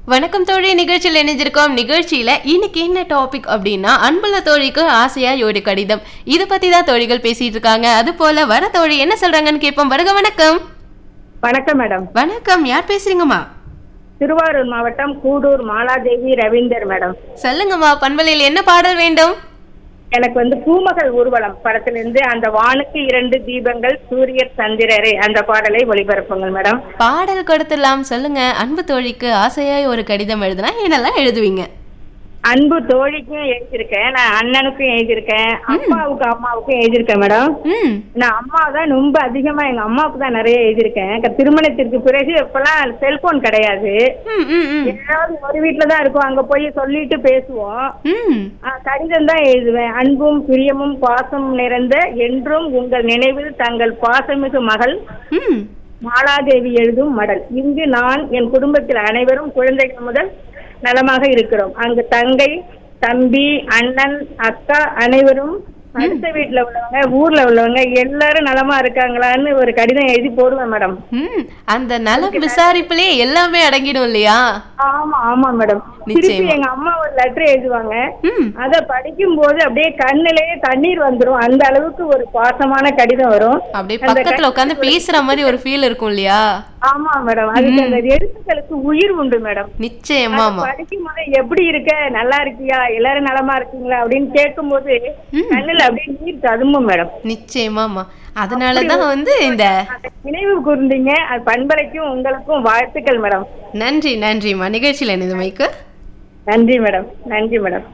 வணக்கம் தோழி நிகழ்ச்சியில் இணைஞ்சிருக்கோம் நிகழ்ச்சியில இன்னைக்கு என்ன டாபிக் அப்படின்னா அன்புள்ள தோழிக்கு ஆசையா ஒரு கடிதம் இதை பத்தி தான் தோழிகள் பேசிட்டு இருக்காங்க அது போல வர தோழி என்ன சொல்றாங்கன்னு கேட்போம் வருக வணக்கம் வணக்கம் மேடம் வணக்கம் யார் பேசுறீங்கம்மா திருவாரூர் மாவட்டம் கூடூர் மாலாதேவி ரவீந்தர் மேடம் சொல்லுங்கம்மா பண்பலையில் என்ன பாடல் வேண்டும் எனக்கு வந்து பூமகள் ஊர்வலம் படத்திலிருந்து அந்த வானுக்கு இரண்டு தீபங்கள் சூரியர் சந்திரரே அந்த பாடலை ஒளிபரப்புங்கள் மேடம் பாடல் கொடுத்துடலாம் சொல்லுங்க அன்பு தோழிக்கு ஆசையாய் ஒரு கடிதம் எழுதுனா என்னெல்லாம் எழுதுவீங்க அன்பு தோழிக்கும் எழுதியிருக்கேன் நான் அண்ணனுக்கும் எழுதியிருக்கேன் அப்பாவுக்கு அம்மாவுக்கும் எழுதியிருக்கேன் மேடம் ம் நான் அம்மா தான் ரொம்ப அதிகமா எங்க அம்மாவுக்கு தான் நிறைய எழுதியிருக்கேன் க- திருமணத்திற்கு பிறகு இப்பெல்லாம் செல்போன் கிடையாது ம் ம் ம் ஏதாவது ஒரு வீட்டுல தான் இருக்கும் அங்க போய் சொல்லிட்டு பேசுவோம் ம் ஆ, கடிதம் தான் எழுதுவேன் அன்பும் பிரியமும் பாசம் நிறைந்த என்றும் உங்கள் நினைவில் தங்கள் பாசமிகு மகள் ம் மாலாதேவி எழுதும் மடல் இங்கு நான் என் குடும்பத்தில் அனைவரும் குழந்தைகள் முதல் நலமாக இருக்கிறோம் அங்கு தங்கை தம்பி அண்ணன் அக்கா அனைவரும் அடுத்த வீட்டுல உள்ளவங்க ஊர்ல உள்ளவங்க எல்லாரும் நலமா இருக்காங்களான்னு ஒரு கடிதம் எழுதி போடுவேன் மேடம் ம் அந்த நலம் விசாரிப்புலயே எல்லாமே அடங்கிடும் இல்லையா ஆமா ஆமா மேடம் திருப்பி நிச்சயமா. எங்க அம்மா ஒரு லெட்டர் எழுதுவாங்க ம் அத படிக்கும் போது அப்படியே கண்ணிலேயே தண்ணீர் வந்துரும் அந்த அளவுக்கு ஒரு பாசமான கடிதம் வரும் அப்படியே பக்கத்துல உட்காந்து பேசுற மாதிரி ஒரு ஃபீல் இருக்கும் இல்லையா ஆமா மேடம் அதுக்கு அந்த எழுத்துக்களுக்கு உயிர் உண்டு மேடம் நிச்சயமாமா படிக்கும் போது எப்படி இருக்க நல்லா இருக்கியா எல்லாரும் நலமா இருக்கீங்களா அப்படின்னு கேட்கும் போது கண்ணுல அப்படியே நீர் ததும்பும் மேடம் நிச்சயமாமா அதனாலதான் வந்து இந்த அந்த நினைவு கூர்ந்தீங்க அது பண்பலைக்கும் உங்களுக்கும் வாழ்த்துக்கள் மேடம் நன்றி நன்றிம்மா நிகழ்ச்சியில் இணைந்தமைக்கு நன்றி மேடம் நன்றி madam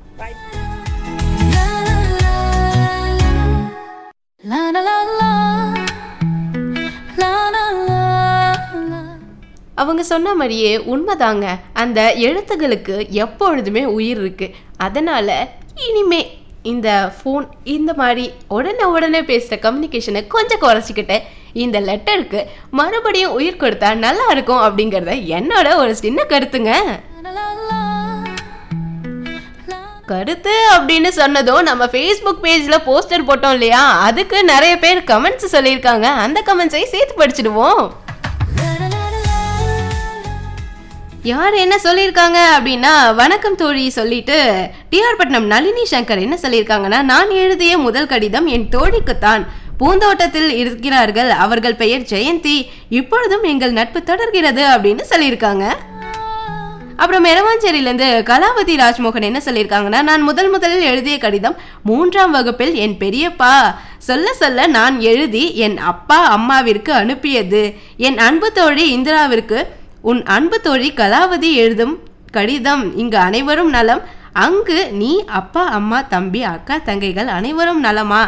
La la la la La la la la அவங்க சொன்ன மாதிரியே உண்மைதாங்க அந்த எழுத்துகளுக்கு எப்பொழுதுமே உயிர் இருக்கு அதனால இனிமே இந்த ஃபோன் இந்த மாதிரி உடனே உடனே பேசுகிற கம்யூனிகேஷனை கொஞ்சம் குறைச்சிக்கிட்டு இந்த லெட்டருக்கு மறுபடியும் உயிர் கொடுத்தா நல்லா இருக்கும் அப்படிங்கிறத என்னோட ஒரு சின்ன கருத்துங்க La la la La கருத்து அப்படின்னு சொன்னதும் நம்ம ஃபேஸ்புக் பேஜில் போஸ்டர் போட்டோம் இல்லையா அதுக்கு நிறைய பேர் கமெண்ட்ஸ் சொல்லியிருக்காங்க அந்த கமெண்ட்ஸை சேர்த்து படிச்சிடுவோம் யார் என்ன சொல்லியிருக்காங்க அப்படின்னா வணக்கம் தோழி சொல்லிட்டு டிஆர் பட்னம் நளினி சங்கர் என்ன சொல்லியிருக்காங்கன்னா நான் எழுதிய முதல் கடிதம் என் தோழிக்குத்தான் பூந்தோட்டத்தில் இருக்கிறார்கள் அவர்கள் பெயர் ஜெயந்தி இப்பொழுதும் எங்கள் நட்பு தொடர்கிறது அப்படின்னு சொல்லியிருக்காங்க அப்புறம் மெரவாஞ்சேரியிலேருந்து கலாவதி ராஜ்மோகன் என்ன சொல்லியிருக்காங்கன்னா நான் முதல் முதலில் எழுதிய கடிதம் மூன்றாம் வகுப்பில் என் பெரியப்பா சொல்ல சொல்ல நான் எழுதி என் அப்பா அம்மாவிற்கு அனுப்பியது என் அன்பு தோழி இந்திராவிற்கு உன் அன்பு தோழி கலாவதி எழுதும் கடிதம் இங்கு அனைவரும் நலம் அங்கு நீ அப்பா அம்மா தம்பி அக்கா தங்கைகள் அனைவரும் நலமா